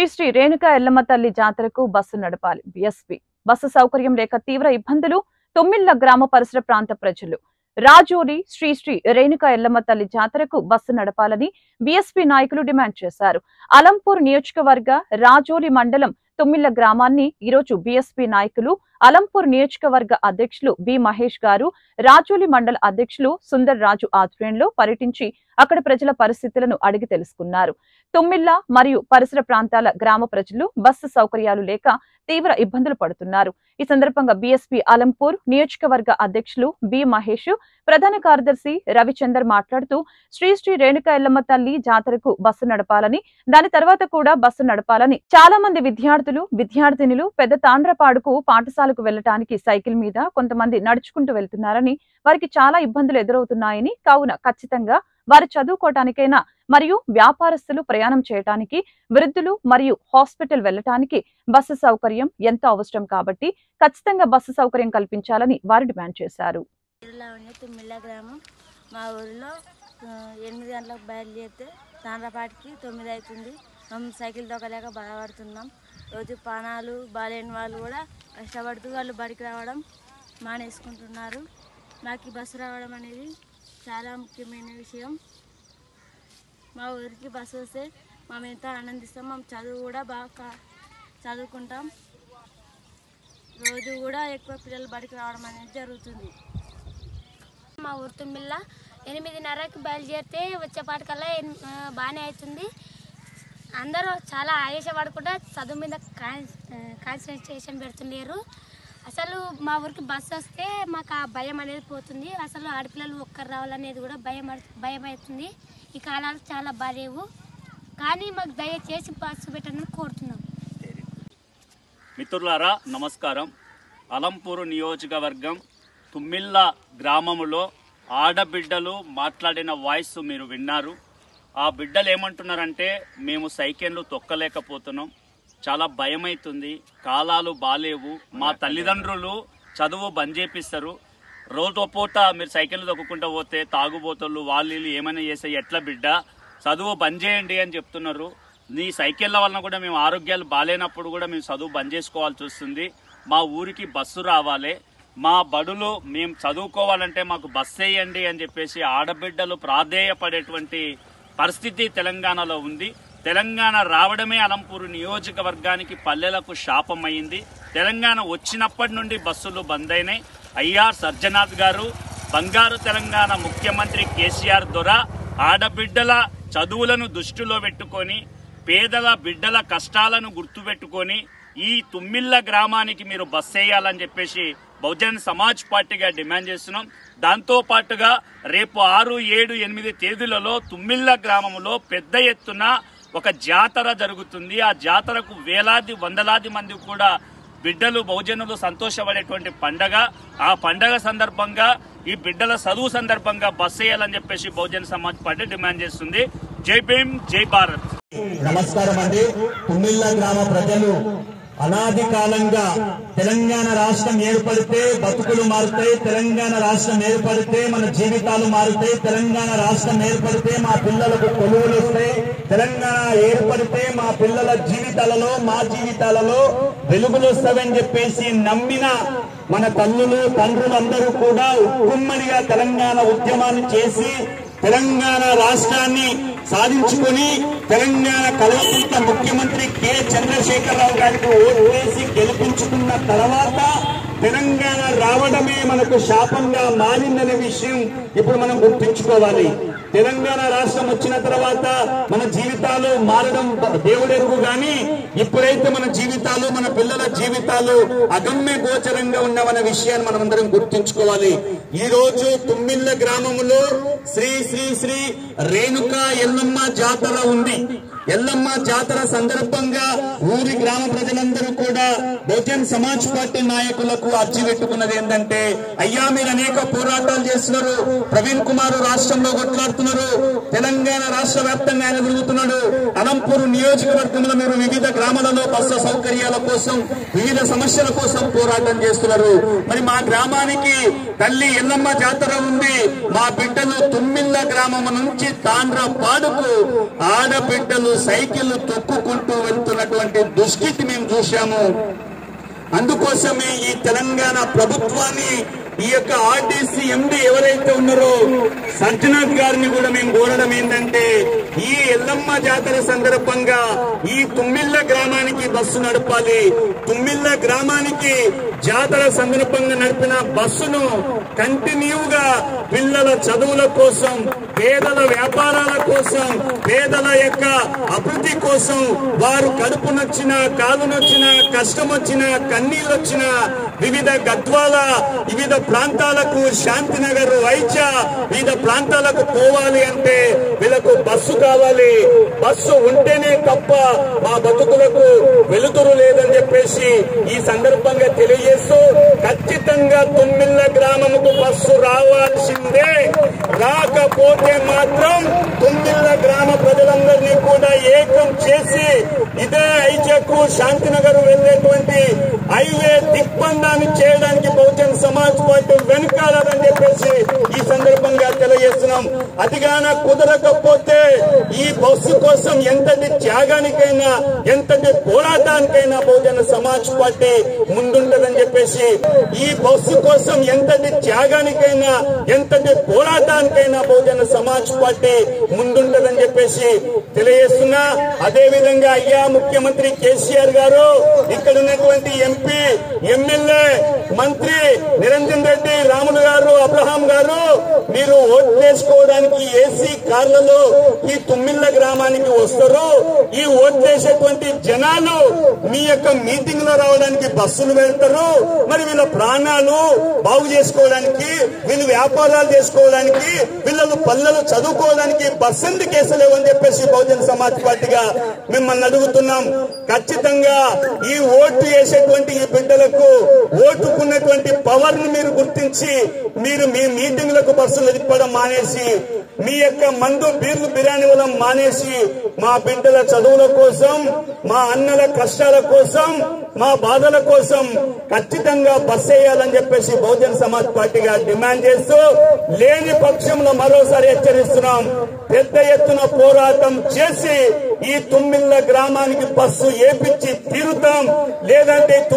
శ్రీ రేణుకా ఎల్లమ్మ తల్లి జాతరకు బస్సు నడపాలి బిఎస్పి బస్సు సౌకర్యం లేక తీవ్ర ఇబ్బందులు తొమ్మిళ్ల గ్రామ పరిసర ప్రాంత ప్రజలు రాజోలి శ్రీ శ్రీ రేణుకా ఎల్లమ్మ తల్లి జాతరకు బస్సు నడపాలని బీఎస్పీ నాయకులు డిమాండ్ చేశారు అలంపూర్ నియోజకవర్గ రాజోలి మండలం తొమ్మిళ్ల గ్రామాన్ని ఈరోజు బీఎస్పీ నాయకులు అలంపూర్ నియోజకవర్గ అధ్యక్షులు బి మహేష్ గారు రాజోలి మండల అధ్యక్షులు సుందర్ రాజు ఆధ్వర్యంలో పర్యటించి అక్కడ ప్రజల పరిస్థితులను అడిగి తెలుసుకున్నారు తొమ్మిళ్ల మరియు పరిసర ప్రాంతాల గ్రామ ప్రజలు బస్సు సౌకర్యాలు లేక తీవ్ర ఇబ్బందులు పడుతున్నారు ఈ సందర్భంగా బీఎస్పీ అలంపూర్ నియోజకవర్గ అధ్యక్షులు బి మహేష్ ప్రధాన కార్యదర్శి రవిచందర్ మాట్లాడుతూ శ్రీ శ్రీ రేణుకా ఎల్లమ్మ తల్లి జాతరకు బస్సు నడపాలని దాని తర్వాత కూడా బస్సు నడపాలని చాలా మంది విద్యార్థులు విద్యార్థినులు పెద్ద తాండ్రపాడుకు పాఠశాలకు వెళ్లటానికి సైకిల్ మీద కొంతమంది నడుచుకుంటూ వెళ్తున్నారని వారికి చాలా ఇబ్బందులు ఎదురవుతున్నాయని కావున ఖచ్చితంగా వారు చదువుకోవటానికైనా మరియు వ్యాపారస్తులు ప్రయాణం చేయటానికి వృద్ధులు మరియు హాస్పిటల్ వెళ్లటానికి బస్సు సౌకర్యం ఎంతో అవసరం కాబట్టి ఖచ్చితంగా బస్సు సౌకర్యం కల్పించాలని వారు డిమాండ్ చేశారు లావణ్య తుమ్మిళ్ళ గ్రామం మా ఊరిలో ఆ, ఎనిమిది గంటలకు బయలుదేరితే తాండ్రపాటికి తొమ్మిది అవుతుంది మేము సైకిల్ దొక్కలేక బాధపడుతున్నాం రోజు పానాలు బాలేని వాళ్ళు కూడా కష్టపడుతూ వాళ్ళు బడికి రావడం మానేసుకుంటున్నారు మాకు ఈ బస్సు రావడం అనేది చాలా ముఖ్యమైన విషయం మా ఊరికి బస్సు వస్తే మేము ఎంతో ఆనందిస్తాం మేము చదువు కూడా బాగా కా- చదువుకుంటాం రోజు కూడా ఎక్కువ పిల్లలు బడికి రావడం అనేది జరుగుతుంది మా ఊరు తుమ్మిళ్ళ ఎనిమిదిన్నరకి బయలుదేరితే వచ్చేపాటికల్లా ఎన్- ఆ, బాగానే అవుతుంది అందరూ చాలా ఆవేశపడకుండా చదువు మీద కాన్ కాన్సన్ట్రేషన్ పెడుతున్నారు అసలు మా ఊరికి బస్సు వస్తే మాకు ఆ భయం అనేది పోతుంది అసలు ఆడపిల్లలు ఒక్కరు రావాలనేది కూడా భయం అడు- భయం అవుతుంది ఈ కాలాలు చాలా బాగాలేవు కానీ మాకు దయచేసి బస్సు పెట్టాలని కోరుతున్నాం మిత్రులారా నమస్కారం అలంపూరు నియోజకవర్గం తుమ్మిళ్ళ గ్రామములో ఆడబిడ్డలు మాట్లాడిన వాయిస్ మీరు విన్నారు ఆ బిడ్డలు ఏమంటున్నారంటే మేము సైకిళ్ళు తొక్కలేకపోతున్నాం చాలా భయమైతుంది కాలాలు బాలేవు మా తల్లిదండ్రులు చదువు బంద్ చేపిస్తారు రోజు పూట మీరు సైకిల్ తొక్కుకుంటూ పోతే తాగుబోతులు వాళ్ళు వీళ్ళు ఏమైనా చేస్తే ఎట్లా బిడ్డ చదువు బంద్ చేయండి అని చెప్తున్నారు నీ సైకిళ్ళ వలన కూడా మేము ఆరోగ్యాలు బాగాలేనప్పుడు కూడా మేము చదువు బంద్ చేసుకోవాల్సి వస్తుంది మా ఊరికి బస్సు రావాలి మా బడులు మేము చదువుకోవాలంటే మాకు బస్సు వేయండి అని చెప్పేసి ఆడబిడ్డలు ప్రాధేయపడేటువంటి పరిస్థితి తెలంగాణలో ఉంది తెలంగాణ రావడమే అలంపూరు నియోజకవర్గానికి పల్లెలకు శాపమైంది తెలంగాణ వచ్చినప్పటి నుండి బస్సులు బంద్ అయినాయి ఐఆర్ సర్జనాథ్ గారు బంగారు తెలంగాణ ముఖ్యమంత్రి కేసీఆర్ దొర ఆడబిడ్డల చదువులను దృష్టిలో పెట్టుకొని పేదల బిడ్డల కష్టాలను గుర్తుపెట్టుకొని ఈ తుమ్మిళ్ళ గ్రామానికి మీరు బస్ వేయాలని చెప్పేసి బహుజన్ సమాజ్ పార్టీగా డిమాండ్ చేస్తున్నాం దాంతో పాటుగా రేపు ఆరు ఏడు ఎనిమిది తేదీలలో తుమ్మిళ్ళ గ్రామంలో పెద్ద ఎత్తున ఒక జాతర జరుగుతుంది ఆ జాతరకు వేలాది వందలాది మంది కూడా బిడ్డలు బహుజనులు సంతోషపడేటువంటి పండగ ఆ పండగ సందర్భంగా ఈ బిడ్డల చదువు సందర్భంగా బస్ వేయాలని చెప్పేసి బహుజన సమాజ్ పార్టీ డిమాండ్ చేస్తుంది జై భీమ్ జై భారత్ నమస్కారం అండి తుమ్మిళ్ళ గ్రామ ప్రజలు అనాది కాలంగా తెలంగాణ రాష్ట్రం ఏర్పడితే బతుకులు మారుతాయి తెలంగాణ రాష్ట్రం ఏర్పడితే మన జీవితాలు మారుతాయి తెలంగాణ రాష్ట్రం ఏర్పడితే మా పిల్లలకు కొలువులు వస్తాయి తెలంగాణ ఏర్పడితే మా పిల్లల జీవితాలలో మా జీవితాలలో వెలుగులు వస్తాయని చెప్పేసి నమ్మిన మన తల్లులు తండ్రులందరూ కూడా ఉమ్మడిగా తెలంగాణ ఉద్యమాన్ని చేసి తెలంగాణ రాష్ట్రాన్ని సాధించుకొని తెలంగాణ కల్వకుంట ముఖ్యమంత్రి కె చంద్రశేఖరరావు గారికి ఓటు వేసి గెలిపించుకున్న తర్వాత తెలంగాణ రావడమే మనకు శాపంగా మారిందనే విషయం ఇప్పుడు మనం గుర్తుంచుకోవాలి తెలంగాణ రాష్ట్రం వచ్చిన తర్వాత మన జీవితాలు మారడం దేవుడెరుగు గాని ఇప్పుడైతే మన జీవితాలు మన పిల్లల జీవితాలు అగమ్య గోచరంగా ఉన్నామన్న విషయాన్ని మనం అందరం గుర్తుంచుకోవాలి ఈ రోజు తుమ్మిళ్ళ గ్రామంలో శ్రీ శ్రీ శ్రీ రేణుకా ఎల్లమ్మ జాతర ఉంది ఎల్లమ్మ జాతర సందర్భంగా ఊరి గ్రామ ప్రజలందరూ కూడా బహుజన్ సమాజ్ పార్టీ నాయకులకు అర్జీ పెట్టుకున్నది ఏంటంటే అయ్యా మీరు అనేక పోరాటాలు చేస్తున్నారు ప్రవీణ్ కుమార్ రాష్ట్రంలో కొట్లాడుతున్నారు తెలంగాణ రాష్ట్ర వ్యాప్తంగా ఆయన తిరుగుతున్నాడు అనంపూర్ నియోజకవర్గంలో మీరు వివిధ గ్రామాలలో బస్సు సౌకర్యాల కోసం వివిధ సమస్యల కోసం పోరాటం చేస్తున్నారు మరి మా గ్రామానికి తల్లి ఎల్లమ్మ జాతర ఉంది మా బిడ్డలు తుమ్మిళ్ళ గ్రామం నుంచి తాండ్ర పాడుకు ఆడబిడ్డలు సైకిల్ తొక్కుకుంటూ వెళ్తున్నటువంటి దుస్థితి మేము చూశాము అందుకోసమే ఈ తెలంగాణ ప్రభుత్వాన్ని ఈ యొక్క ఆర్టీసీ ఎండి ఎవరైతే ఉన్నారో సజ్జనాథ్ గారిని కూడా మేము కోరడం ఏంటంటే ఈ ఎల్లమ్మ జాతర సందర్భంగా ఈ తుమ్మిళ్ళ గ్రామానికి బస్సు నడపాలి తుమ్మిళ్ళ గ్రామానికి జాతర సందర్భంగా నడిపిన బస్సును కంటిన్యూగా పిల్లల చదువుల కోసం పేదల వ్యాపారాల కోసం పేదల యొక్క అభివృద్ధి కోసం వారు కడుపు నొచ్చిన కాలు నొచ్చిన కష్టం వచ్చిన కన్నీళ్ళు వచ్చిన వివిధ గద్వాల వివిధ ప్రాంతాలకు శాంతినగర్ వైచ వివిధ ప్రాంతాలకు పోవాలి అంటే వీళ్ళకు బస్సు కావాలి బస్సు ఉంటేనే తప్ప మా బతుకులకు వెలుతురు లేదని చెప్పేసి ఈ సందర్భంగా తెలియజేస్తూ ఖచ్చితంగా తుమ్మిళ్ళ గ్రామముకు బస్సు రావాల్సిందే రాకపోతే మాత్రం తుమ్మిళ్ళ గ్రామ ప్రజలందరినీ కూడా ఏకం చేసి ఇదే ఐజకు శాంతినగర్ వెళ్లేటువంటి హైవే దిగ్బంధాన్ని చేయడానికి బహుజన్ సమాజ్ పార్టీ వెనుకాలని చెప్పేసి ఈ సందర్భంగా తెలియజేస్తున్నాం అదిగాన కుదరకపోతే ఈ బస్సు కోసం ఎంతటి త్యాగానికైనా ఎంతటి పోరాటానికైనా బహుజన సమాజ్ పార్టీ ముందుంటదని చెప్పేసి ఈ బస్సు కోసం ఎంతటి త్యాగానికైనా ఎంతటి పోరాటానికైనా బహుజన సమాజ్ పార్టీ ముందుంటదని చెప్పేసి తెలియజేస్తున్నా అదే విధంగా అయ్యా ముఖ్యమంత్రి కేసీఆర్ గారు ఇక్కడ ఉన్నటువంటి ఎంపీ ఎమ్మెల్యే మంత్రి నిరంజన్ రెడ్డి రాములు గారు అబ్రహాం గారు మీరు ఓట్ వేసుకోవడానికి ఏసీ కార్లలో ఈ తుమ్మిళ్ళ గ్రామానికి వస్తారు ఈ ఓట్ వేసేటువంటి జనాలు మీ యొక్క మీటింగ్ లో రావడానికి బస్సులు వెళ్తారు మరి వీళ్ళ ప్రాణాలు బాగు చేసుకోవడానికి వీళ్ళు వ్యాపారాలు చేసుకోవడానికి పిల్లలు పల్లెలు చదువుకోవడానికి బస్సు ఎందుకు వేసలేవు అని చెప్పేసి బహుజన సమాజ్ పార్టీగా మిమ్మల్ని అడుగుతున్నాం ఖచ్చితంగా ఈ ఓటు వేసేటువంటి ఈ బిడ్డలకు ఓటుకున్నటువంటి పవర్ ను మీరు గుర్తించి మీరు మీ మీటింగ్లకు బస్సులు తిప్పడం మానేసి మీ యొక్క మందు బీర్లు బిర్యానీ వల్ల మానేసి మా బిడ్డల చదువుల కోసం మా అన్నల కష్టాల కోసం మా బాధల కోసం ఖచ్చితంగా బస్ వేయాలని చెప్పేసి బహుజన సమాజ్ పార్టీగా డిమాండ్ చేస్తూ లేని పక్షంలో మరోసారి హెచ్చరిస్తున్నాం పెద్ద ఎత్తున పోరాటం చేసి ఈ తుమ్మిళ్ళ గ్రామానికి బస్సు ఏపించి తీరుతాం లేదంటే